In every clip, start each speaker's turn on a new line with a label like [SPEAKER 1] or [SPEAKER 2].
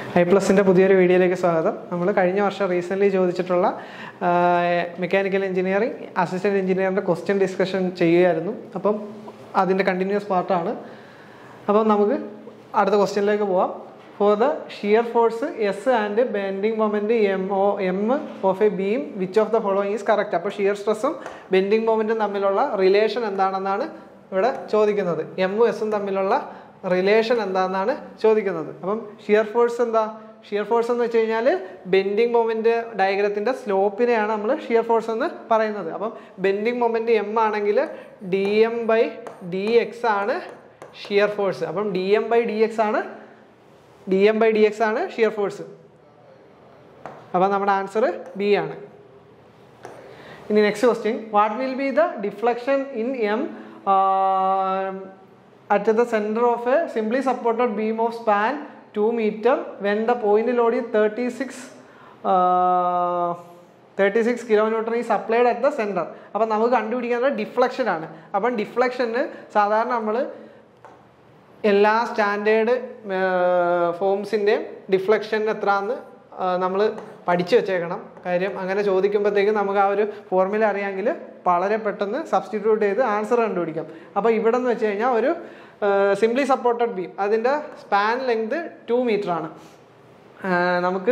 [SPEAKER 1] I പ്ലസിൻ്റെ പുതിയൊരു വീഡിയോയിലേക്ക് സ്വാഗതം നമ്മൾ കഴിഞ്ഞ വർഷം റീസെൻ്റ്ലി ചോദിച്ചിട്ടുള്ള മെക്കാനിക്കൽ എഞ്ചിനീയറിംഗ് അസിസ്റ്റൻറ്റ് എഞ്ചിനീയറിൻ്റെ ക്വസ്റ്റ്യൻ ഡിസ്കഷൻ ചെയ്യുകയായിരുന്നു അപ്പം അതിൻ്റെ കണ്ടിന്യൂസ് പാർട്ടാണ് അപ്പം നമുക്ക് അടുത്ത ക്വസ്റ്റ്യനിലേക്ക് പോവാം for the shear force S and bending moment M O M of a beam which of the following is correct അപ്പോൾ ഷിയർ സ്ട്രെസ്സും ബെൻഡിങ് മൊമെൻറ്റും തമ്മിലുള്ള റിലേഷൻ എന്താണെന്നാണ് ഇവിടെ ചോദിക്കുന്നത് എമ്മും എസും തമ്മിലുള്ള റിലേഷൻ എന്താണെന്നാണ് ചോദിക്കുന്നത് അപ്പം ഷിയർ ഫോഴ്സ് എന്താ ഷിയർ ഫോഴ്സ് എന്ന് വെച്ച് കഴിഞ്ഞാൽ ബെൻഡിങ് മൊമെന്റ് ഡയഗ്രത്തിന്റെ സ്ലോപ്പിനെയാണ് നമ്മൾ ഷിയർ ഫോഴ്സ് എന്ന് പറയുന്നത് അപ്പം ബെൻഡിങ് മൊമെന്റ് എം ആണെങ്കിൽ D M by D X ആണ് ഷിയർ ഫോഴ്സ് അപ്പം D M by D X ആണ് D M by D X ആണ് ഷിയർ ഫോഴ്സ് അപ്പം നമ്മുടെ ആൻസർ ബി ആണ് ഇനി next question what will be the deflection in M at the centre of a simply supported beam of span two metre when the point load thirty six thirty six kilo newton is supplied at the centre അപ്പം നമുക്ക് കണ്ടുപിടിക്കേണ്ടത് deflection ആണ് അപ്പം ഡിഫ്ലക്ഷന് സാധാരണ നമ്മൾ എല്ലാ standard ഫോംസിൻ്റെയും deflection എത്രയാണെന്ന് നമ്മൾ പഠിച്ചു വെച്ചേക്കണം കാര്യം അങ്ങനെ ചോദിക്കുമ്പോഴത്തേക്കും നമുക്ക് ആ ഒരു ഫോർമുല അറിയാമെങ്കിൽ വളരെ പെട്ടെന്ന് സബ്സ്റ്റിറ്റ്യൂട്ട് ചെയ്ത് ആൻസർ കണ്ടുപിടിക്കാം അപ്പോൾ ഇവിടെ എന്ന് വെച്ച് കഴിഞ്ഞാൽ ഒരു സിംപ്ലി സപ്പോർട്ടഡ് ബീം അതിൻ്റെ സ്പാൻ ലെങ്ത് ടു മീറ്റർ ആണ് നമുക്ക്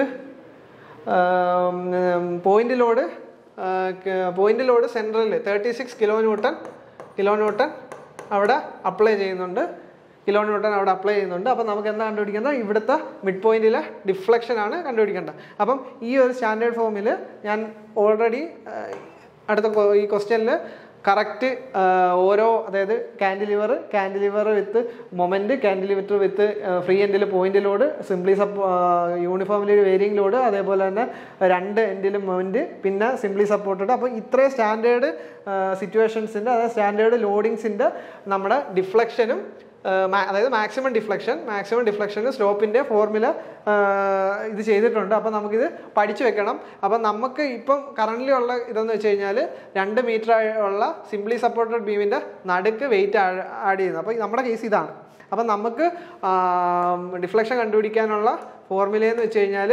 [SPEAKER 1] പോയിന്റ് ലോഡ് പോയിന്റ് ലോഡ് സെൻട്രലിൽ thirty six kilo newton kilo newton അവിടെ അപ്ലൈ ചെയ്യുന്നുണ്ട് കിലോ ന്യൂട്ടൺ അവിടെ അപ്ലൈ ചെയ്യുന്നുണ്ട് അപ്പം നമുക്ക് എന്താ കണ്ടുപിടിക്കേണ്ടത് ഇവിടുത്തെ മിഡ് പോയിന്റിലെ ഡിഫ്ലക്ഷൻ ആണ് കണ്ടുപിടിക്കേണ്ടത് അപ്പം ഈ ഒരു സ്റ്റാൻഡേർഡ് ഫോമിൽ ഞാൻ ഓൾറെഡി അടുത്ത കൊ- ഈ ക്വസ്റ്റ്യനിൽ കറക്റ്റ് ഓരോ അതായത് cantilever cantilever with moment cantilever with free എൻഡിൽ പോയിന്റ് ലോഡ് സിംപ്ലി സപ്പ് യൂണിഫോമിലി വേരിയിങ് ലോഡ് അതേപോലെ തന്നെ രണ്ട് എൻഡിലും മൊമെന്റ് പിന്നെ സിംപ്ലി സപ്പോർട്ടഡ് അപ്പോൾ ഇത്രയും സ്റ്റാൻഡേർഡ് സിറ്റുവേഷൻസിൻ്റെ അതായത് സ്റ്റാൻഡേർഡ് ലോഡിങ്സിൻ്റെ നമ്മുടെ ഡിഫ്ലക്ഷനും അതായത് മാക്സിമം ഡിഫ്ലക്ഷൻ മാക്സിമം ഡിഫ്ലക്ഷന് സ്ലോപ്പിൻ്റെ ഫോർമുല ഇത് ചെയ്തിട്ടുണ്ട് അപ്പം നമുക്കിത് പഠിച്ചു വെക്കണം അപ്പം നമുക്ക് ഇപ്പം കറൻ്റ്ലി ഉള്ള ഇതെന്ന് വെച്ച് കഴിഞ്ഞാൽ രണ്ട് മീറ്റർ ഉള്ള സിംപ്ലി സപ്പോർട്ടഡ് ബീമിൻ്റെ നടുക്ക് വെയിറ്റ് ആഡ് ചെയ്യുന്നത് അപ്പോൾ നമ്മുടെ കേസ് ഇതാണ് അപ്പം നമുക്ക് ഡിഫ്ലക്ഷൻ കണ്ടുപിടിക്കാനുള്ള ഫോർമുലയെന്ന് വെച്ച് കഴിഞ്ഞാൽ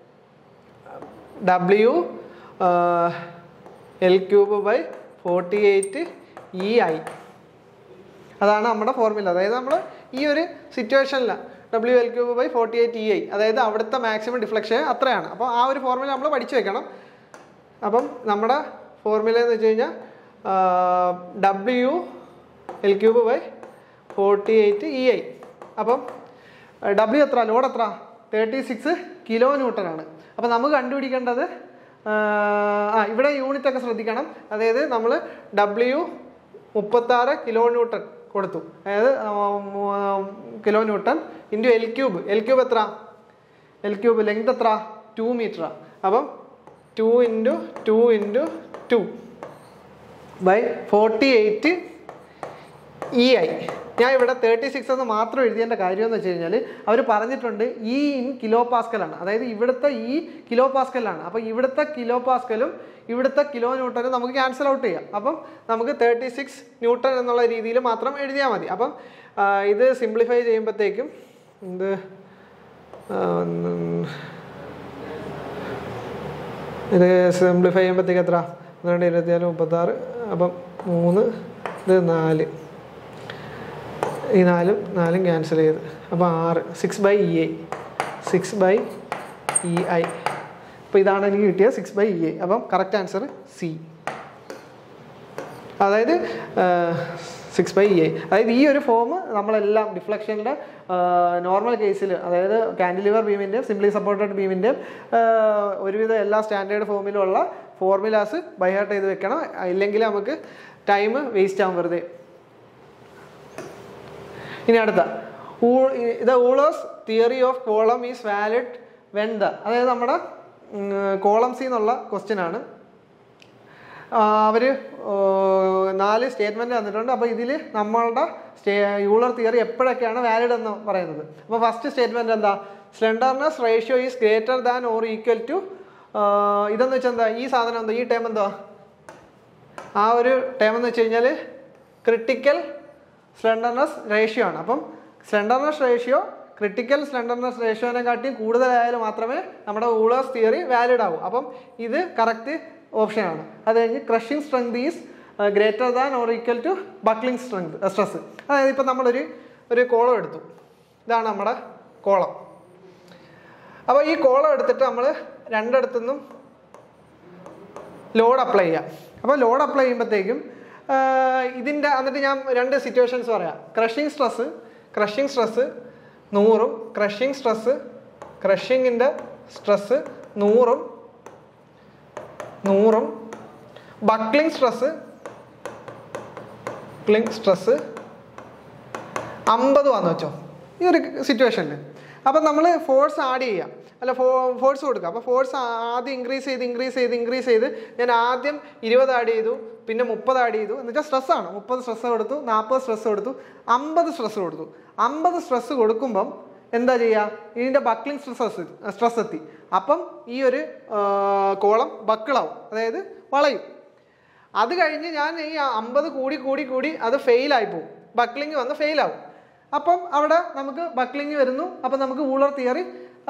[SPEAKER 1] W L cube by forty eight E I അതാണ് നമ്മുടെ ഫോർമുല അതായത് നമ്മൾ ഈ ഒരു സിറ്റുവേഷനിൽ W L cube by forty eight E I അതായത് അവിടുത്തെ മാക്സിമം ഡിഫ്ലക്ഷൻ അത്രയാണ് അപ്പോൾ ആ ഒരു ഫോർമുല നമ്മൾ പഠിച്ചു വെക്കണം അപ്പം നമ്മുടെ ഫോർമുല എന്ന് വെച്ച് കഴിഞ്ഞാൽ W L cube by forty eight E I അപ്പം ഡബ്ല്യു എത്ര ലോഡ് എത്ര തേർട്ടി സിക്സ് കിലോ ന്യൂട്ടൺ ആണ് അപ്പം നമുക്ക് കണ്ടുപിടിക്കേണ്ടത് ആ, ആ ഇവിടെ യൂണിറ്റ് ഒക്കെ ശ്രദ്ധിക്കണം അതായത് നമ്മൾ ഡബ്ല്യു മുപ്പത്താറ് കിലോ ന്യൂട്ടൺ കൊടുത്തു അതായത് kilo newton into L cube L cube എത്ര എൽ ക്യൂബ് ലെങ്ത് എത്ര ടു മീറ്ററാണ് അപ്പം two into two into two by forty eight E I ഞാൻ ഇവിടെ തേർട്ടി സിക്സ് എന്ന് മാത്രം എഴുതിയതിൻ്റെ കാര്യം എന്ന് വെച്ച് കഴിഞ്ഞാൽ അവർ പറഞ്ഞിട്ടുണ്ട് ഈ ഇൻ കിലോ പാസ്കലാണ് അതായത് ഇവിടുത്തെ ഈ കിലോ പാസ്കലാണ് അപ്പോൾ ഇവിടുത്തെ കിലോ പാസ്കലും ഇവിടുത്തെ കിലോ ന്യൂട്ടനും നമുക്ക് ക്യാൻസൽ ഔട്ട് ചെയ്യാം അപ്പം നമുക്ക് തേർട്ടി സിക്സ് ന്യൂട്ടൺ എന്നുള്ള രീതിയിൽ മാത്രം എഴുതിയാൽ മതി അപ്പം ആ, ഇത് സിംപ്ലിഫൈ ചെയ്യുമ്പോഴത്തേക്കും ഇത് ആ, ഉം, ഇത് സിംപ്ലിഫൈ ചെയ്യുമ്പോഴത്തേക്ക് എത്ര പന്ത്രണ്ട് ഇരുപത്തിനാല് മുപ്പത്താറ് അപ്പം മൂന്ന് ഇത് നാല് ഈ നാലും നാലും ക്യാൻസൽ ചെയ്ത് അപ്പോൾ ആറ് six by E I six by E I അപ്പോൾ ഇതാണ് എനിക്ക് കിട്ടിയത് സിക്സ് ബൈ ഇ ഐ അപ്പം കറക്റ്റ് ആൻസർ സി അതായത് സിക്സ് ബൈ ഇ ഐ അതായത് ഈ ഒരു ഫോം നമ്മളെല്ലാം ഡിഫ്ലക്ഷൻ്റെ നോർമൽ കേസിൽ അതായത് കാൻഡിലിവർ ബീമിൻ്റെയും സിംപ്ലി സപ്പോർട്ടഡ് ബീമിൻ്റെയും ഒരുവിധ എല്ലാ സ്റ്റാൻഡേർഡ് ഫോമിലുള്ള ഫോർമുലാസ് ബൈഹാർട്ട് ചെയ്ത് വെക്കണം ഇല്ലെങ്കിൽ നമുക്ക് ടൈം വേസ്റ്റ് ആവും വെറുതെ ഇനി അടുത്ത the Euler's theory of column is valid when the അതായത് നമ്മുടെ കോളംസി എന്നുള്ള ക്വസ്റ്റ്യൻ ആണ് അവർ നാല് സ്റ്റേറ്റ്മെൻറ്റ് തന്നിട്ടുണ്ട് അപ്പോൾ ഇതിൽ നമ്മളുടെ സ്റ്റേ യൂളർ തിയറി എപ്പോഴൊക്കെയാണ് വാലിഡ് എന്ന് പറയുന്നത് അപ്പോൾ ഫസ്റ്റ് സ്റ്റേറ്റ്മെൻറ്റ് എന്താ slenderness ratio is greater than or equal to ഇതെന്ന് വെച്ചാൽ എന്താ ഈ സാധനം എന്താ ഈ ടേം എന്താ ആ ഒരു ടേം എന്ന് വെച്ച് കഴിഞ്ഞാൽ ക്രിട്ടിക്കൽ സ്ലെൻഡർനെസ് റേഷ്യോ ആണ് അപ്പം സ്ലെൻഡർനെസ് റേഷ്യോ ക്രിട്ടിക്കൽ സ്ലെൻഡർനെസ് റേഷ്യോനെ കാട്ടിയും കൂടുതലായാലും മാത്രമേ നമ്മുടെ ഊളേഴ്സ് തിയറി വാലിഡ് ആവൂ അപ്പം ഇത് കറക്റ്റ് ഓപ്ഷനാണ് അത് കഴിഞ്ഞ് crushing strength is greater than or equal to buckling strength stress അതായത് ഇപ്പം നമ്മളൊരു ഒരു കോളം എടുത്തു ഇതാണ് നമ്മുടെ കോളം അപ്പോൾ ഈ കോളം എടുത്തിട്ട് നമ്മൾ രണ്ടിടത്തുനിന്നും ലോഡ് അപ്ലൈ ചെയ്യാം അപ്പോൾ ലോഡ് അപ്ലൈ ചെയ്യുമ്പോഴത്തേക്കും ഇതിൻ്റെ എന്നിട്ട് ഞാൻ രണ്ട് സിറ്റുവേഷൻസ് പറയാം ക്രഷിംഗ് സ്ട്രെസ് ക്രഷിംഗ് സ്ട്രെസ് നൂറും ക്രഷിംഗ് സ്ട്രെസ് ക്രഷിങ്ങിൻ്റെ സ്ട്രെസ് നൂറും നൂറും ബക്ലിംഗ് സ്ട്രെസ് ബക്ലിംഗ് സ്ട്രെസ് അമ്പത് വന്നു വെച്ചോ ഈ ഒരു സിറ്റുവേഷനിൽ അപ്പം നമ്മൾ ഫോഴ്സ് ആഡ് ചെയ്യാം അല്ല ഫോ ഫോഴ്സ് കൊടുക്കുക അപ്പോൾ ഫോഴ്സ് ആദ്യം ഇൻക്രീസ് ചെയ്ത് ഇൻക്രീസ് ചെയ്ത് ഇൻക്രീസ് ചെയ്ത് ഞാൻ ആദ്യം ഇരുപത് ആഡ് ചെയ്തു പിന്നെ മുപ്പത് ആഡ് ചെയ്തു എന്ന് വെച്ചാൽ സ്ട്രെസ്സാണ് മുപ്പത് സ്ട്രെസ് കൊടുത്തു നാൽപ്പത് സ്ട്രെസ് കൊടുത്തു അമ്പത് സ്ട്രെസ് കൊടുത്തു അമ്പത് സ്ട്രെസ് കൊടുക്കുമ്പം എന്താ ചെയ്യുക ഇതിൻ്റെ ബക്ലിംഗ് സ്ട്രെസ് സ്ട്രെസ് എത്തി അപ്പം ഈ ഒരു കോളം ബക്കിളാവും അതായത് വളയും അത് കഴിഞ്ഞ് ഞാൻ ഈ അമ്പത് കൂടി കൂടി കൂടി അത് ഫെയിലായി പോകും ബക്ലിംഗ് വന്ന് ഫെയിലാവും അപ്പം അവിടെ നമുക്ക് ബക്ലിംഗ് വരുന്നു അപ്പം നമുക്ക് ഊളർ തിയറി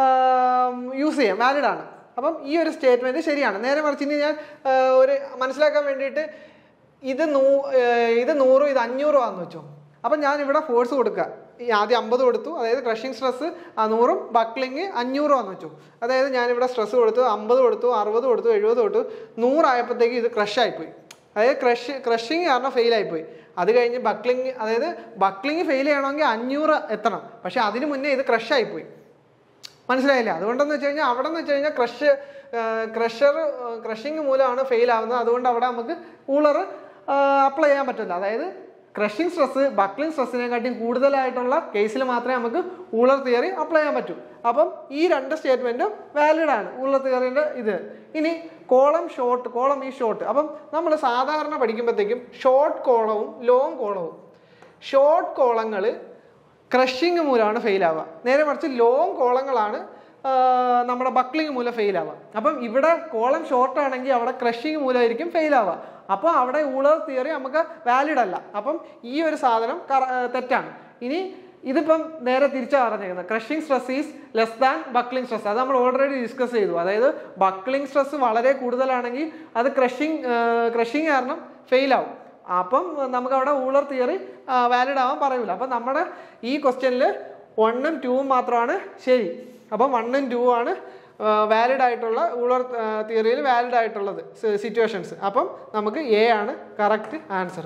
[SPEAKER 1] യൂസ് ചെയ്യാം വാലിഡ് ആണ് അപ്പം ഈ ഒരു സ്റ്റേറ്റ്മെൻറ്റ് ശരിയാണ് നേരെ മറിച്ച് ഇനി ഞാൻ ആ, ഒരു മനസ്സിലാക്കാൻ വേണ്ടിയിട്ട് ഇത് നൂ ആ, ഇത് നൂറും ഇത് അഞ്ഞൂറും ആണെന്ന് വെച്ചോ അപ്പം ഞാൻ ഇവിടെ ഫോഴ്സ് കൊടുക്കുക ഈ ആദ്യം അമ്പത് കൊടുത്തു അതായത് ക്രഷിംഗ് സ്ട്രെസ് നൂറും ബക്ലിംഗ് അഞ്ഞൂറും ആണെന്ന് വെച്ചു അതായത് ഞാനിവിടെ സ്ട്രെസ് കൊടുത്തു അമ്പത് കൊടുത്തു അറുപത് കൊടുത്തു എഴുപത് കൊടുത്തു നൂറായപ്പോഴത്തേക്ക് ഇത് ക്രഷ് ആയിപ്പോയി അതായത് ക്രഷ് ക്രഷിങ് കാരണം ഫെയിൽ ആയിപ്പോയി അത് കഴിഞ്ഞ് ബക്ലിംഗ് അതായത് ബക്ലിംഗ് ഫെയിൽ ചെയ്യണമെങ്കിൽ അഞ്ഞൂറ് എത്തണം പക്ഷെ അതിന് മുന്നേ ഇത് ക്രഷ് ആയിപ്പോയി മനസ്സിലായില്ല അതുകൊണ്ടെന്ന് വെച്ച് കഴിഞ്ഞാൽ അവിടെ എന്ന് വെച്ച് കഴിഞ്ഞാൽ ക്രഷ് ക്രഷർ ക്രഷിങ് മൂലമാണ് ഫെയിൽ ആവുന്നത് അതുകൊണ്ട് അവിടെ നമുക്ക് കൂളർ അപ്ലൈ ചെയ്യാൻ പറ്റില്ല അതായത് ക്രഷിംഗ് സ്ട്രെസ് ബക്ലിംഗ് സ്ട്രെസ്സിനെക്കാട്ടിയും കൂടുതലായിട്ടുള്ള കേസിൽ മാത്രമേ നമുക്ക് ഊളർ തിയറി അപ്ലൈ ചെയ്യാൻ പറ്റൂ അപ്പം ഈ രണ്ട് സ്റ്റേറ്റ്മെൻറ്റും വാലിഡ് ആണ് ഊളർ തിയറിൻ്റെ ഇത് ഇനി കോളം ഷോർട്ട് കോളം ഈ ഷോർട്ട് അപ്പം നമ്മൾ സാധാരണ പഠിക്കുമ്പോഴത്തേക്കും ഷോർട്ട് കോളവും ലോങ് കോളവും ഷോർട്ട് കോളങ്ങൾ ക്രഷിങ് മൂലമാണ് ഫെയിൽ ആവുക നേരെ മറിച്ച് ലോങ് കോളങ്ങളാണ് ആ, നമ്മുടെ ബക്ലിംഗ് മൂലം ഫെയിൽ ആവുക അപ്പം ഇവിടെ കോളം ഷോർട്ട് ആണെങ്കിൽ അവിടെ ക്രഷിങ് മൂലമായിരിക്കും ഫെയിൽ ആവുക അപ്പോൾ അവിടെ ഊളർ തിയറി നമുക്ക് വാലിഡ് അല്ല അപ്പം ഈ ഒരു സാധനം കറ- ആ, തെറ്റാണ് ഇനി ഇതിപ്പം നേരെ തിരിച്ചാണ് പറഞ്ഞേക്കുന്നത് crushing stress is less than buckling stress അത് നമ്മൾ ഓൾറെഡി ഡിസ്കസ് ചെയ്തു അതായത് ബക്ലിംഗ് സ്ട്രെസ് വളരെ കൂടുതലാണെങ്കിൽ അത് ക്രഷിംഗ് ക്രഷിംഗ് കാരണം ഫെയിൽ ആവും അപ്പം നമുക്ക് അവിടെ ഊളർ തിയറി വാലിഡ് ആവാൻ പറയൂല അപ്പം നമ്മുടെ ഈ ക്വസ്റ്റ്യനിൽ വണ്ണും ടൂവും മാത്രമാണ് ശരി അപ്പം വണ്ണും ടൂ ആണ് വാലിഡ് ആയിട്ടുള്ള ഊളർ തിയറിയിൽ വാലിഡ് ആയിട്ടുള്ളത് സിറ്റുവേഷൻസ് അപ്പം നമുക്ക് എ ആണ് കറക്റ്റ് ആൻസർ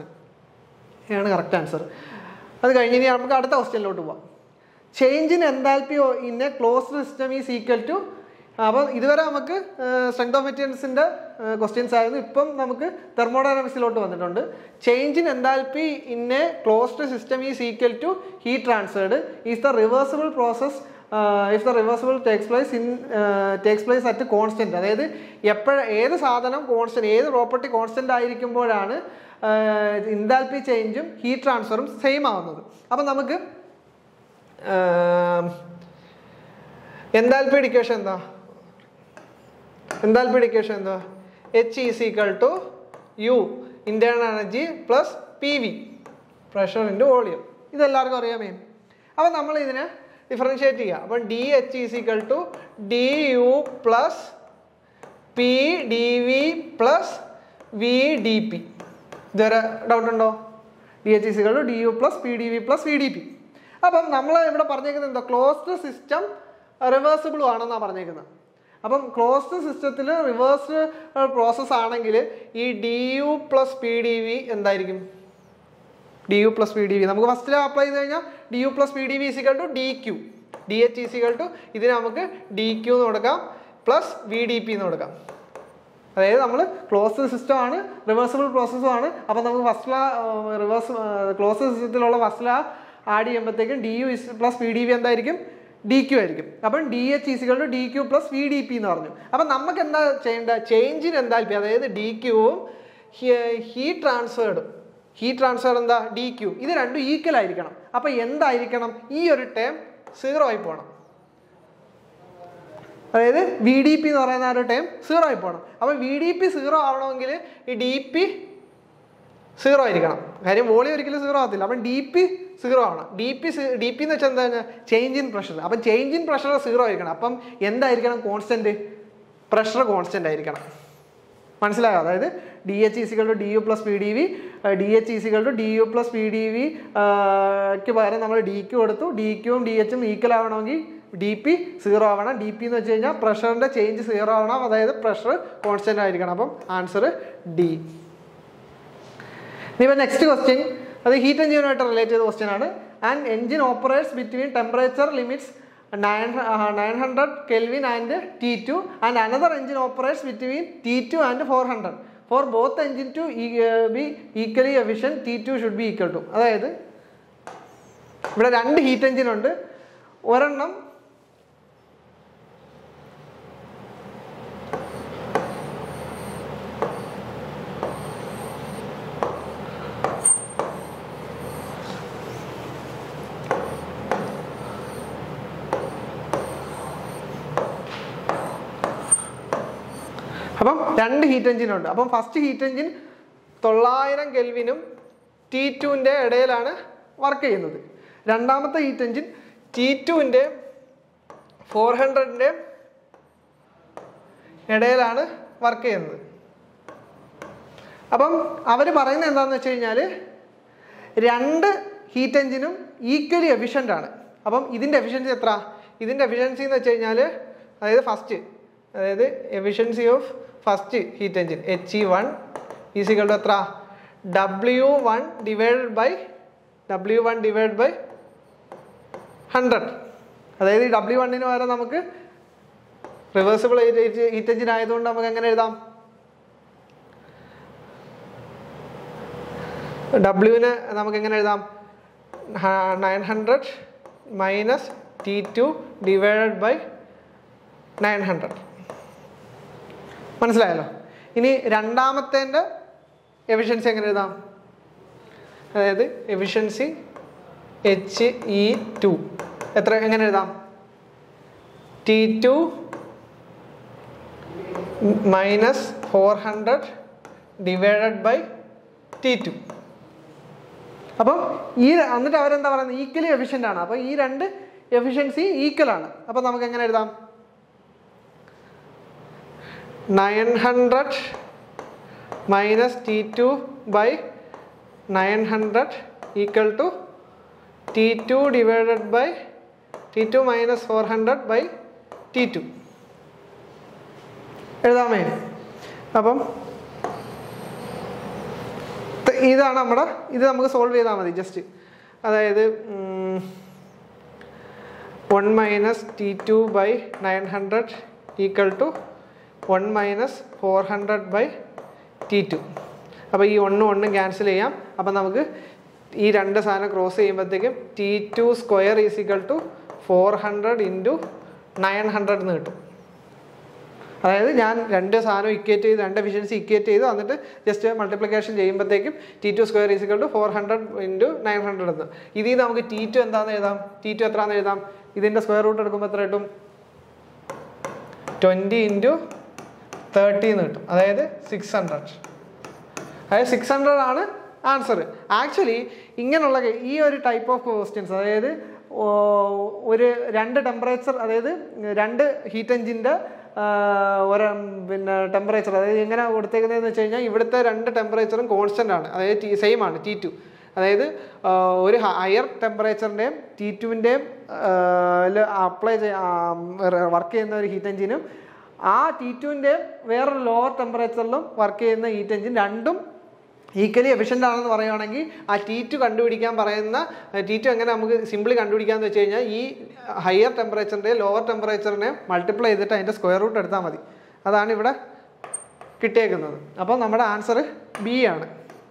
[SPEAKER 1] എ ആണ് കറക്റ്റ് ആൻസർ അത് കഴിഞ്ഞ് ഇനി നമുക്ക് അടുത്ത ക്വസ്റ്റ്യനിലോട്ട് പോവാം change in enthalpy in a closed system is equal to അപ്പോൾ ഇതുവരെ നമുക്ക് സ്ട്രെങ്ത് ഓഫ് മെറ്റീരിയൽസിൻ്റെ ക്വസ്റ്റ്യൻസ് ആയിരുന്നു ഇപ്പം നമുക്ക് തെർമോഡൈനാമിക്സിലോട്ട് വന്നിട്ടുണ്ട് change in enthalpy in a closed system is equal to heat transferred is the reversible process if the reversible takes place in takes place at constant അതായത് എപ്പോഴ ഏത് സാധനം കോൺസ്റ്റൻറ്റ് ഏത് പ്രോപ്പർട്ടി കോൺസ്റ്റൻ്റ് ആയിരിക്കുമ്പോഴാണ് ഇൻതാൽപ്പി ചേഞ്ചും ഹീറ്റ് ട്രാൻസ്ഫറും same ആവുന്നത് അപ്പം നമുക്ക് എൻതാൽപ്പി ഡിക്കേഷൻ എന്താ എൻതാൽപ്പി ഡിക്കേഷൻ എന്താ H is equal to U internal energy plus P V pressure into volume ഇതെല്ലാവർക്കും അറിയാമേ അപ്പം നമ്മൾ ഇതിനെ ഡിഫറൻഷിയേറ്റ് ചെയ്യുക അപ്പം D H is equal to D U plus P D V plus V D P ഇതുവരെ ഡൗട്ട് ഉണ്ടോ D H is to D U plus P D V plus V D P അപ്പം നമ്മൾ ഇവിടെ പറഞ്ഞേക്കുന്നത് എന്താ closed system റിവേഴ്സിബിളും ആണെന്നാണ് പറഞ്ഞേക്കുന്നത് അപ്പം ക്ലോസ്ഡ് സിസ്റ്റത്തിൽ റിവേഴ്സ് പ്രോസസ്സ് ആണെങ്കിൽ ഈ D U plus P D V എന്തായിരിക്കും D U plus P D V നമുക്ക് ഫസ്റ്റിൽ അപ്ലൈ ചെയ്ത് കഴിഞ്ഞാൽ D U plus P D V is equal to D Q D H is equal to ഇതിന് നമുക്ക് ഡി ക്യു എന്ന് കൊടുക്കാം പ്ലസ് വി ഡി പി എന്ന് കൊടുക്കാം അതായത് നമ്മൾ ക്ലോസ്ഡ് സിസ്റ്റം ആണ് റിവേഴ്സിബിൾ പ്രോസസ്സും ആണ് അപ്പം നമുക്ക് ഫസ്റ്റ് ലാ റിവേഴ്സ് ക്ലോസ്ഡ് സിസ്റ്റത്തിലുള്ള ഫസ്റ്റ് ലാ ആഡ് ചെയ്യുമ്പോഴത്തേക്കും D U is plus P D V എന്തായിരിക്കും ഡി ക്യു ആയിരിക്കും അപ്പം D H is equal to D Q plus V D P എന്ന് പറഞ്ഞു അപ്പം നമുക്ക് എന്താ ചെയ്യേണ്ട ചേഞ്ചിന് എന്താൽപ്പി അതായത് ഡി ക്യുവും ഹീറ്റ് ട്രാൻസ്ഫേർഡും ഹീറ്റ് ട്രാൻസ്ഫർ എന്താ ഡി ക്യു ഇത് രണ്ടും ഈക്വൽ ആയിരിക്കണം അപ്പം എന്തായിരിക്കണം ഈ ഒരു ടേം സീറോ ആയി പോകണം അതായത് വി ഡി പി എന്ന് പറയുന്ന ആ ഒരു ടൈം സീറോ ആയി പോകണം അപ്പോൾ വി ഡി പി സീറോ ആവണമെങ്കിൽ ഈ ഡി പി സീറോ ആയിരിക്കണം കാര്യം വോളിയം ഒരിക്കലും സീറോ ആകത്തില്ല അപ്പം ഡി പി സീറോ ആവണം ഡി പി ഡി പി എന്ന് വെച്ചാൽ എന്താണ് ചേഞ്ച് ഇൻ പ്രഷർ അപ്പം ചേഞ്ച് ഇൻ പ്രഷർ സീറോ ആയിരിക്കണം അപ്പം എന്തായിരിക്കണം കോൺസ്റ്റന്റ് പ്രഷർ കോൺസ്റ്റന്റ് ആയിരിക്കണം മനസ്സിലായോ അതായത് D H is equal to D U plus P D V D H is equal to D U plus P D V ക്ക് പകരം നമ്മൾ ഡി ക്യു കൊടുത്തു ഡി ക്യുവും ഡി എച്ചും ഈക്വൽ ആവണമെങ്കിൽ ഡി പി സീറോ ആവണം ഡി പി എന്ന് വെച്ച് കഴിഞ്ഞാൽ പ്രഷറിൻ്റെ ചേഞ്ച് സീറോ ആവണം അതായത് പ്രഷർ കോൺസ്റ്റന്റ് ആയിരിക്കണം അപ്പം ആൻസർ ഡി ഇനിയിപ്പോൾ നെക്സ്റ്റ് ക്വസ്റ്റ്യൻ അത് ഹീറ്റ് എഞ്ചിനുമായിട്ട് റിലേറ്റ് ചെയ്ത ക്വസ്റ്റ്യൻ ആണ് and engine operates between temperature limits nine nine hundred kelvin and T two and another engine operates between T two and four hundred for both engine to be equally efficient T two should be equal to അതായത് ഇവിടെ രണ്ട് heat engine ഉണ്ട് ഒരെണ്ണം അപ്പം രണ്ട് heat engine ഉണ്ട് അപ്പം first heat engine തൊള്ളായിരം കെൽവിനും ടി ടുവിൻ്റെ ഇടയിലാണ് വർക്ക് ചെയ്യുന്നത് രണ്ടാമത്തെ ഹീറ്റ് എഞ്ചിൻ ടി ടുവിൻ്റെ ഫോർ ഹൺഡ്രഡിൻ്റെ ഇടയിലാണ് വർക്ക് ചെയ്യുന്നത് അപ്പം അവർ പറയുന്നത് എന്താണെന്ന് വെച്ച് കഴിഞ്ഞാൽ രണ്ട് ഹീറ്റ് എഞ്ചിനും ഈക്വലി എഫിഷ്യൻ്റ് ആണ് അപ്പം ഇതിൻ്റെ എഫിഷ്യൻസി എത്ര ഇതിൻ്റെ എഫിഷ്യൻസി എന്ന് വെച്ച് കഴിഞ്ഞാൽ അതായത് ഫസ്റ്റ് അതായത് efficiency of first heat engine H E one is equal to എത്ര W one divided by W one divide by hundred അതായത് ഈ ഡബ്ല്യു വണ്ണിന് പകരം നമുക്ക് റിവേഴ്സിബിൾ ഹീറ്റ് എഞ്ചിൻ ആയതുകൊണ്ട് നമുക്ക് എങ്ങനെ എഴുതാം ഡബ്ല്യുവിന് നമുക്ക് എങ്ങനെ എഴുതാം nine hundred minus T two divided by nine hundred മനസ്സിലായല്ലോ ഇനി രണ്ടാമത്തേൻ്റെ എഫിഷ്യൻസി എങ്ങനെ എഴുതാം അതായത് എഫിഷ്യൻസി എച്ച് ഇ ടു എത്ര എങ്ങനെ എഴുതാം T two minus four hundred divided by T two അപ്പം ഈ എന്നിട്ട് അവരെന്താ പറയുന്നത് ഈക്വലി എഫിഷ്യൻ്റ് ആണ് അപ്പോൾ ഈ രണ്ട് എഫിഷ്യൻസി ഈക്വൽ ആണ് അപ്പം നമുക്ക് എങ്ങനെ എഴുതാം nine hundred minus T two by nine hundred equal to T two divided by T two minus four hundred by T two എഴുതാമേ അപ്പം ത- ഇതാണ് നമ്മുടെ ഇത് നമുക്ക് സോൾവ് ചെയ്താൽ മതി ജസ്റ്റ് അതായത് one minus T two by nine hundred equal to one minus four hundred by T two അപ്പോൾ ഈ ഒന്നും ഒന്നും ക്യാൻസൽ ചെയ്യാം അപ്പം നമുക്ക് ഈ രണ്ട് സാധനം ക്രോസ് ചെയ്യുമ്പോഴത്തേക്കും T two square is equal to four hundred into nine hundred എന്ന് കിട്ടും അതായത് ഞാൻ രണ്ട് സാധനം ഇക്വേറ്റ് ചെയ്ത് രണ്ട് എഫിഷ്യൻസി ഇക്വേറ്റ് ചെയ്തു എന്നിട്ട് ജസ്റ്റ് മൾട്ടിപ്ലിക്കേഷൻ ചെയ്യുമ്പോഴത്തേക്കും T two square is equal to four hundred into nine hundred എന്ന് ഇതിൽ നിന്ന് നമുക്ക് ടി ടു എന്താണെന്ന് എഴുതാം ടി ടു എത്രയാണെന്ന് എഴുതാം ഇതിൻ്റെ സ്ക്വയർ റൂട്ട് എടുക്കുമ്പോൾ എത്ര കിട്ടും ട്വൻറ്റി ഇൻറ്റു തേർട്ടി എന്ന് കിട്ടും അതായത് സിക്സ് ഹൺഡ്രഡ് അതായത് സിക്സ് ഹൺഡ്രഡ് ആണ് ആൻസർ ആക്ച്വലി ഇങ്ങനെയുള്ള കേ- ഈ ഒരു ടൈപ്പ് ഓഫ് ക്വസ്റ്റ്യൻസ് അതായത് ഓ, ഒരു രണ്ട് ടെമ്പറേച്ചർ അതായത് രണ്ട് ഹീറ്റ് എഞ്ചിൻ്റെ ഒരു പിന്നെ ടെമ്പറേച്ചർ അതായത് എങ്ങനെ കൊടുത്തേക്കുന്നതെന്ന് വെച്ച് കഴിഞ്ഞാൽ ഇവിടുത്തെ രണ്ട് ടെമ്പറേച്ചറും കോൺസ്റ്റൻ്റ് ആണ് അതായത് ടി സെയിം ആണ് ടി ടു അതായത് ആ, ഒരു ഹയർ ടെമ്പറേച്ചറിൻ്റെയും ടി ടുവിൻ്റെയും അപ്ലൈ വർക്ക് ചെയ്യുന്ന ഒരു ഹീറ്റ് എഞ്ചിനും ആ ടി ടുവിൻ്റെ വേറൊരു ലോവർ ടെമ്പറേച്ചറിലും വർക്ക് ചെയ്യുന്ന ഹീറ്റ് എഞ്ചിൻ രണ്ടും ഈക്വലി എഫിഷ്യൻ്റ് ആണെന്ന് പറയുകയാണെങ്കിൽ ആ ടി ടു കണ്ടുപിടിക്കാൻ പറയുന്ന ടി ടു എങ്ങനെ നമുക്ക് സിമ്പിളി കണ്ടുപിടിക്കാമെന്ന് വെച്ച് കഴിഞ്ഞാൽ ഈ ഹയർ ടെമ്പറേച്ചറിൻ്റെ ലോവർ ടെമ്പറേച്ചറിനെ മൾട്ടിപ്ലൈ ചെയ്തിട്ട് അതിൻ്റെ സ്ക്വയർ റൂട്ട് എടുത്താൽ മതി അതാണ് ഇവിടെ കിട്ടിയേക്കുന്നത് അപ്പോൾ നമ്മുടെ ആൻസർ ബി ആണ്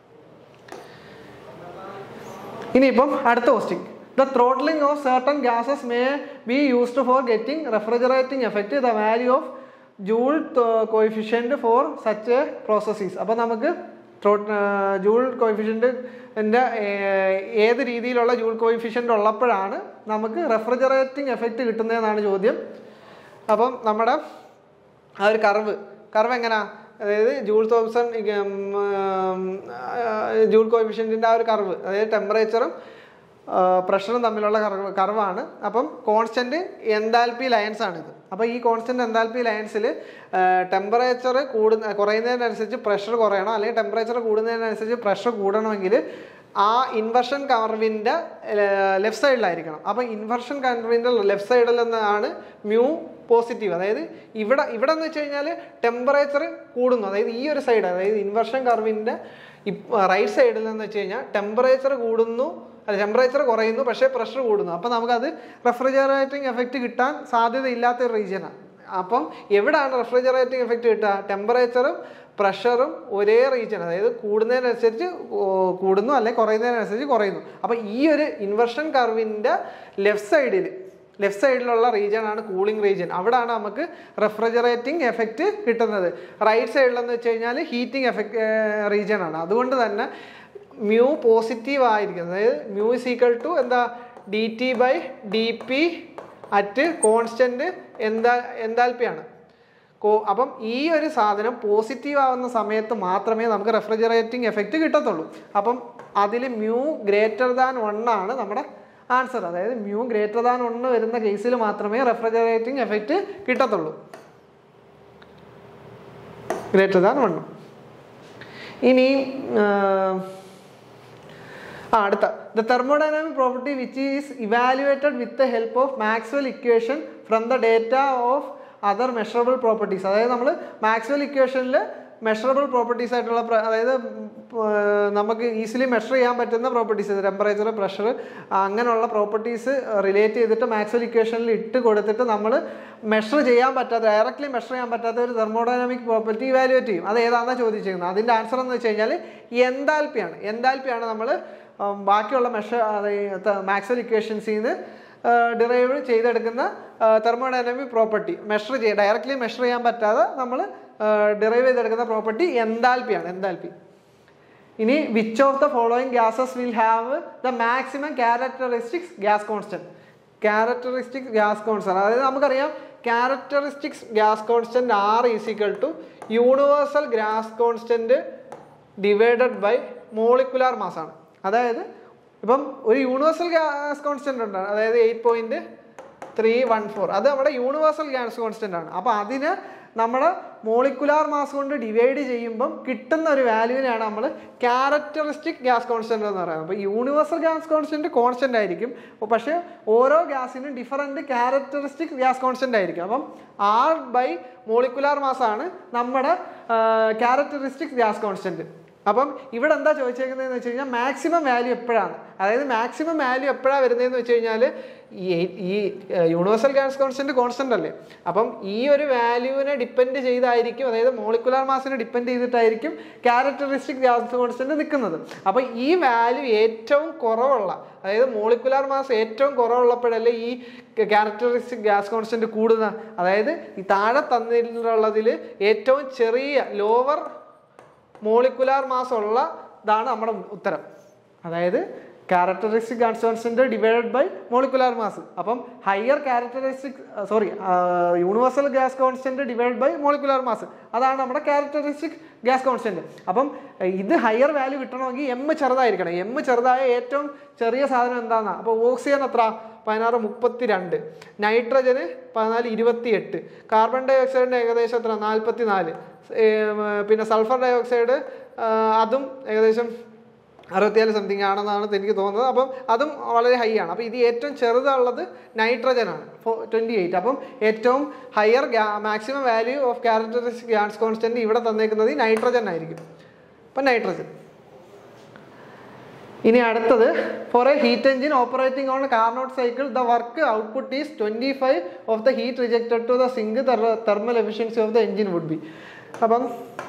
[SPEAKER 1] ഇനിയിപ്പം അടുത്ത question the throttling of certain gases may be used for getting refrigerating effect the value of Joule coefficient for such a processes അപ്പോൾ നമുക്ക് ജൂൾ കോയിഫിഷ്യൻറ്റിൻ്റെ ഏത് രീതിയിലുള്ള ജൂൾ കോയിഫിഷ്യൻ്റ് ഉള്ളപ്പോഴാണ് നമുക്ക് റെഫ്രിജറേറ്റിംഗ് എഫക്റ്റ് കിട്ടുന്നതെന്നാണ് ചോദ്യം അപ്പം നമ്മുടെ ആ ഒരു കർവ് കർവ് എങ്ങനെയാ അതായത് ജൂൾ തോംസൺ ജൂൾ കോയിഫിഷ്യൻറ്റിൻ്റെ ആ ഒരു കർവ് അതായത് ടെമ്പറേച്ചറും പ്രഷറും തമ്മിലുള്ള കർവ് കർവാണ് അപ്പം കോൺസ്റ്റന്റ് എൻതാൽപി ലയൻസ് ആണിത് അപ്പോൾ ഈ കോൺസ്റ്റന്റ് എൻതാൽപി ലയൻസിൽ ടെമ്പറേച്ചർ കൂടുന്ന കുറയുന്നതിനനുസരിച്ച് പ്രഷർ കുറയണം അല്ലെങ്കിൽ ടെമ്പറേച്ചർ കൂടുന്നതിനനുസരിച്ച് പ്രഷർ കൂടണമെങ്കിൽ ആ ഇൻവെർഷൻ കർവിൻ്റെ ലെഫ്റ്റ് സൈഡിലായിരിക്കണം അപ്പോൾ ഇൻവെർഷൻ കർവിൻ്റെ ലെഫ്റ്റ് സൈഡിൽ നിന്നാണ് മ്യൂ പോസിറ്റീവ് അതായത് ഇവിടെ ഇവിടെ എന്ന് വെച്ച് കഴിഞ്ഞാൽ ടെമ്പറേച്ചർ കൂടുന്നു അതായത് ഈ ഒരു സൈഡ് അതായത് ഇൻവെർഷൻ കർവിൻ്റെ റൈറ്റ് സൈഡിൽ എന്ന് വെച്ച് കഴിഞ്ഞാൽ ടെമ്പറേച്ചർ കൂടുന്നു അല്ല ടെമ്പറേച്ചർ കുറയുന്നു പക്ഷേ പ്രഷർ കൂടുന്നു അപ്പോൾ നമുക്കത് റെഫ്രിജറേറ്റിംഗ് എഫക്റ്റ് കിട്ടാൻ സാധ്യതയില്ലാത്ത ഒരു റീജിയനാണ് അപ്പം എവിടെയാണ് റെഫ്രിജറേറ്റിംഗ് എഫക്റ്റ് കിട്ടുക ടെമ്പറേച്ചറും പ്രഷറും ഒരേ റീജിയൻ അതായത് കൂടുന്നതിനനുസരിച്ച് ഓ- കൂടുന്നു അല്ലെങ്കിൽ കുറയുന്നതിനനുസരിച്ച് കുറയുന്നു അപ്പോൾ ഈ ഒരു ഇൻവെർഷൻ കർവിൻ്റെ ലെഫ്റ്റ് സൈഡിൽ ലെഫ്റ്റ് സൈഡിലുള്ള റീജിയൻ ആണ് കൂളിംഗ് റീജിയൻ അവിടെയാണ് നമുക്ക് റെഫ്രിജറേറ്റിംഗ് എഫക്റ്റ് കിട്ടുന്നത് റൈറ്റ് സൈഡിലെന്ന് വെച്ച് കഴിഞ്ഞാൽ ഹീറ്റിംഗ് എഫക്റ്റ് റീജിയൻ ആണ് അതുകൊണ്ട് തന്നെ മ്യൂ പോസിറ്റീവ് ആയിരിക്കും അതായത് മ്യൂ ഇസ് ഈക്വൽ ടു എന്താ D T by D P at constant എന്താ എന്താൽപ്പിയാണ് കോ അപ്പം ഈ ഒരു സാധനം പോസിറ്റീവ് ആവുന്ന സമയത്ത് മാത്രമേ നമുക്ക് റെഫ്രിജറേറ്റിംഗ് എഫക്റ്റ് കിട്ടത്തുള്ളൂ അപ്പം അതിൽ മ്യൂ ഗ്രേറ്റർ ദാൻ വൺ ആണ് നമ്മുടെ ആൻസർ അതായത് മ്യൂ ഗ്രേറ്റർ ദാൻ ഒന്ന് വരുന്ന കേസിൽ മാത്രമേ റെഫ്രിജറേറ്റിംഗ് എഫക്റ്റ് കിട്ടത്തുള്ളൂ ഗ്രേറ്റർ ദാൻ വൺ ഇനി ആ, ആ അടുത്ത the thermodynamic property which is evaluated with the help of Maxwell equation from the data of other measurable properties അതായത് നമ്മൾ മാക്സ്വൽ ഇക്വേഷനിൽ മെഷറബിൾ പ്രോപ്പർട്ടീസ് ആയിട്ടുള്ള പ്ര- അതായത് ഉം, ഏർ, നമുക്ക് ഈസിലി മെഷർ ചെയ്യാൻ പറ്റുന്ന പ്രോപ്പർട്ടീസ് ടെമ്പറേച്ചർ പ്രഷർ അങ്ങനെയുള്ള പ്രോപ്പർട്ടീസ് റിലേറ്റ് ചെയ്തിട്ട് മാക്സ്വൽ ഇക്വേഷനിൽ ഇട്ട് കൊടുത്തിട്ട് നമ്മൾ മെഷർ ചെയ്യാൻ പറ്റാത്ത ഡയറക്റ്റ്ലി മെഷർ ചെയ്യാൻ പറ്റാത്ത ഒരു തെർമോഡൈനാമിക് പ്രോപ്പർട്ടി ഇവാലുവേറ്റ് ചെയ്യും അത് ഏതാണെന്നാണ് ചോദിച്ചിരിക്കുന്നത് അതിൻ്റെ ആൻസർ എന്ന് വെച്ച് കഴിഞ്ഞാൽ എൻതാൽപ്പിയാണ് എൻതാൽപ്പിയാണ് നമ്മൾ ബാക്കിയുള്ള മെഷർ മാക്സ്വൽ ഇക്വേഷൻസിൽ നിന്ന് ഡിറൈവ് ചെയ്തെടുക്കുന്ന തെർമോഡൈനാമിക് പ്രോപ്പർട്ടി മെഷർ ചെയ്യുക ഡയറക്റ്റ്ലി മെഷർ ചെയ്യാൻ പറ്റാതെ നമ്മൾ ഡിറൈവ് ചെയ്തെടുക്കുന്ന പ്രോപ്പർട്ടി എൻതാൽപ്പിയാണ് എൻതാൽപ്പി ഇനി which of the following gases will have the maximum characteristics gas constant characteristics gas constant അതായത് നമുക്കറിയാം characteristics gas constant R is equal to universal gas constant divided by molecular mass ആണ് അതായത് ഇപ്പം ഒരു universal gas constant ഉണ്ട് അതായത് eight point three one four അത് നമ്മുടെ യൂണിവേഴ്സൽ ഗ്യാസ് കോൺസ്റ്റന്റ് ആണ് അപ്പോൾ അതിന് നമ്മുടെ മോളിക്കുലാർ മാസ് കൊണ്ട് ഡിവൈഡ് ചെയ്യുമ്പം കിട്ടുന്ന ഒരു വാല്യൂവിനെയാണ് നമ്മൾ ക്യാരക്ടറിസ്റ്റിക് ഗ്യാസ് കോൺസ്റ്റന്റ് എന്ന് പറയുന്നത് അപ്പോൾ യൂണിവേഴ്സൽ ഗ്യാസ് കോൺസ്റ്റന്റ് കോൺസ്റ്റന്റ് ആയിരിക്കും അപ്പോൾ പക്ഷേ ഓരോ ഗ്യാസിനും ഡിഫറൻറ്റ് ക്യാരക്ടറിസ്റ്റിക് ഗ്യാസ് കോൺസ്റ്റന്റ് ആയിരിക്കും അപ്പം ആർ ബൈ മോളിക്കുലാർ മാസ് ആണ് നമ്മുടെ ക്യാരക്ടറിസ്റ്റിക് ഗ്യാസ് കോൺസ്റ്റന്റ് അപ്പം ഇവിടെ എന്താ ചോദിച്ചേക്കുന്നതെന്ന് വെച്ച് കഴിഞ്ഞാൽ മാക്സിമം വാല്യൂ എപ്പോഴാണ് അതായത് മാക്സിമം വാല്യൂ എപ്പോഴാണ് വരുന്നതെന്ന് വെച്ച് കഴിഞ്ഞാൽ ഈ ഈ യൂണിവേഴ്സൽ ഗ്യാസ് കോൺസ്റ്റന്റ് കോൺസ്റ്റന്റ് അല്ലേ അപ്പം ഈ ഒരു വാല്യൂവിനെ ഡിപ്പെൻഡ് ചെയ്തായിരിക്കും അതായത് മോളിക്കുലാർ മാസിനെ ഡിപ്പെൻഡ് ചെയ്തിട്ടായിരിക്കും ക്യാരക്ടറിസ്റ്റിക് ഗ്യാസ് കോൺസ്റ്റന്റ് നിൽക്കുന്നത് അപ്പം ഈ വാല്യൂ ഏറ്റവും കുറവുള്ള അതായത് മോളിക്കുലാർ മാസ് ഏറ്റവും കുറവുള്ളപ്പോഴല്ലേ ഈ ക്യാരക്ടറിസ്റ്റിക് ഗ്യാസ് കോൺസ്റ്റന്റ് കൂടുന്ന അതായത് ഈ താഴെ തന്നിട്ടുള്ളതിൽ ഏറ്റവും ചെറിയ ലോവർ മോളിക്കുലാർ മാസ് ഉള്ള ഇതാണ് നമ്മുടെ ഉത്തരം അതായത് characteristic gas constant divided by molecular mass അപ്പം higher characteristic sorry universal gas constant divide by molecular mass അതാണ് നമ്മുടെ ക്യാരക്ടറിസ്റ്റിക് ഗ്യാസ് കോൺസ്റ്റന്റ് അപ്പം ഏർ, ഇത് ഹയർ വാല്യൂ കിട്ടണമെങ്കിൽ എം ചെറുതായിരിക്കണം എം ചെറുതായ ഏറ്റവും ചെറിയ സാധനം എന്താണെന്നാ അപ്പോൾ ഓക്സിജൻ എത്ര പതിനാറ് മുപ്പത്തി രണ്ട് നൈട്രജന് പതിനാല് ഇരുപത്തി എട്ട് കാർബൺ ഡൈ ഓക്സൈഡിന് ഏകദേശം എത്ര നാൽപ്പത്തി നാല് പിന്നെ സൾഫർ ഡൈ ഓക്സൈഡ് അതും ഏകദേശം അറുപത്തിയാല് സംതിങ് ആണെന്നാണ് എനിക്ക് തോന്നുന്നത് അപ്പം അതും വളരെ ഹൈ ആണ് അപ്പോൾ ഇത് ഏറ്റവും ചെറുതുള്ളത് നൈട്രജൻ ആണ് ട്വൻറ്റി എയ്റ്റ് അപ്പം ഏറ്റവും higher maximum value of characteristic gas constant ഇവിടെ തന്നേക്കുന്നത് നൈട്രജൻ ആയിരിക്കും അപ്പം നൈട്രജൻ ഇനി അടുത്തത് for a heat engine operating on Carnot cycle the work output is twenty five of the heat rejected to the sink thermal efficiency of the engine would be അപ്പം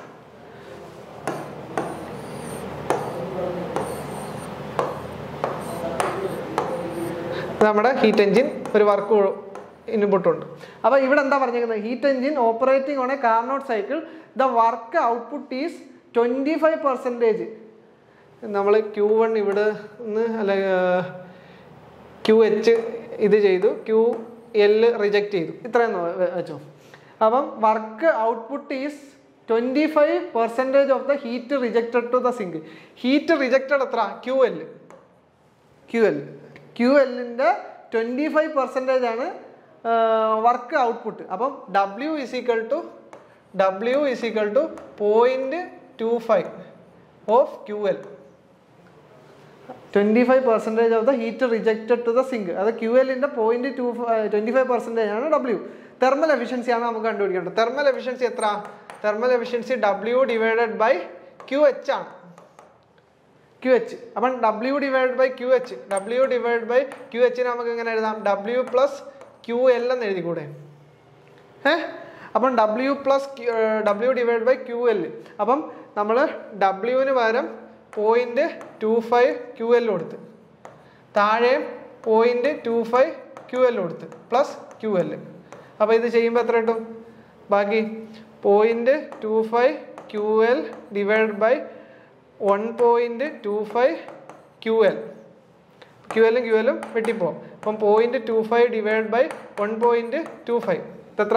[SPEAKER 1] ഇത് നമ്മുടെ heat engine ഒരു work input ഉണ്ട് അപ്പോൾ ഇവിടെ എന്താ പറഞ്ഞിരിക്കുന്നത് heat engine operating on a Carnot cycle the work output is twenty five percentage നമ്മൾ ക്യൂ വൺ ഇവിടെ നിന്ന് അല്ല ക്യൂ എച്ച് ഇത് ചെയ്തു ക്യൂ എൽ റിജക്റ്റ് ചെയ്തു ഇത്രയും വെച്ചോ അപ്പം work output is twenty five percentage of the heat rejected to the sink heat rejected എത്ര Q L Q L Q എല്ലിൻ്റെ ട്വൻറ്റി ഫൈവ് പെർസെൻറ്റേജ് ആണ് വർക്ക് ഔട്ട്പുട്ട് അപ്പം W is equal to W is equal to point two five of Q L twenty five percentage of the heat rejected to the sink അത് Q എല്ലിൻ്റെ point two twenty five percentage ആണ് W thermal efficiency ആണ് നമുക്ക് കണ്ടുപിടിക്കേണ്ടത് thermal efficiency എത്ര thermal efficiency W divided by Q H ആണ് Q H അപ്പം W divide by Q H W divide by Q എച്ചിന് നമുക്ക് എങ്ങനെ എഴുതാം ഡബ്ല്യു പ്ലസ് ക്യു എൽ എന്ന് എഴുതിക്കൂടെ ഏ അപ്പം W plus W divide by Q L അപ്പം നമ്മൾ ഡബ്ല്യുവിന് പകരം point two five Q L കൊടുത്ത് താഴെ point two five Q L കൊടുത്ത് പ്ലസ് ക്യു എൽ അപ്പോൾ ഇത് ചെയ്യുമ്പോൾ എത്ര കിട്ടും ബാക്കി point two five Q L divide by one point two five Q L Q എല്ലും ക്യു എല്ലും വെട്ടിപ്പോവും അപ്പം point two five divide by one point two five എത്ര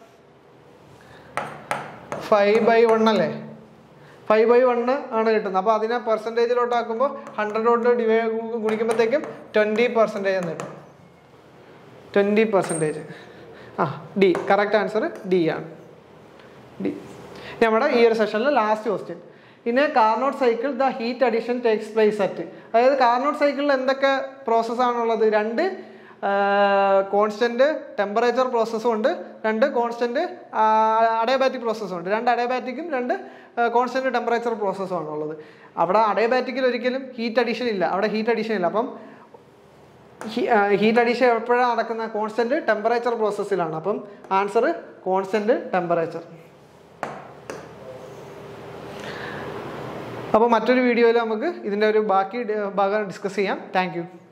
[SPEAKER 1] ഫൈവ് ബൈ വൺ അല്ലേ ഫൈവ് ബൈ വണ്ണ് ആണ് കിട്ടുന്നത് അപ്പോൾ അതിനെ പെർസെൻറ്റേജിലോട്ട് ആക്കുമ്പോൾ ഹൺഡ്രഡോട്ട് ഡിവൈ ഗുണിക്കുമ്പോഴത്തേക്കും ട്വൻറ്റി പെർസെൻറ്റേജ് എന്ന് കിട്ടും ട്വൻറ്റി പെർസെൻറ്റേജ് ആ ഡി കറക്റ്റ് ആൻസർ ഡി ആണ് ഡി നമ്മുടെ ഈ ഒരു സെഷനിലെ last question in a Carnot cycle the heat addition takes place at അതായത് കാർനോട്ട് സൈക്കിളിൽ എന്തൊക്കെ പ്രോസസ്സാണുള്ളത് രണ്ട് കോൺസ്റ്റന്റ് ടെമ്പറേച്ചർ പ്രോസസ്സും ഉണ്ട് രണ്ട് കോൺസ്റ്റന്റ് അഡയബാറ്റിക് പ്രോസസ്സും ഉണ്ട് രണ്ട് അഡയബാറ്റിക്കും രണ്ട് കോൺസ്റ്റന്റ് ടെമ്പറേച്ചർ പ്രോസസ്സും ആണുള്ളത് അവിടെ അഡയബാറ്റിക്കിൽ ഒരിക്കലും ഹീറ്റ് അഡീഷൻ ഇല്ല അവിടെ ഹീറ്റ് അഡീഷൻ ഇല്ല അപ്പം ഹീറ്റ് അഡീഷൻ എപ്പോഴാണ് നടക്കുന്ന കോൺസ്റ്റന്റ് ടെമ്പറേച്ചർ പ്രോസസ്സിലാണ് അപ്പം ആൻസർ കോൺസ്റ്റന്റ് ടെമ്പറേച്ചർ അപ്പോൾ മറ്റൊരു വീഡിയോയിൽ നമുക്ക് ഇതിൻ്റെ ഒരു ബാക്കി ഭാഗം ഡിസ്കസ് ചെയ്യാം താങ്ക്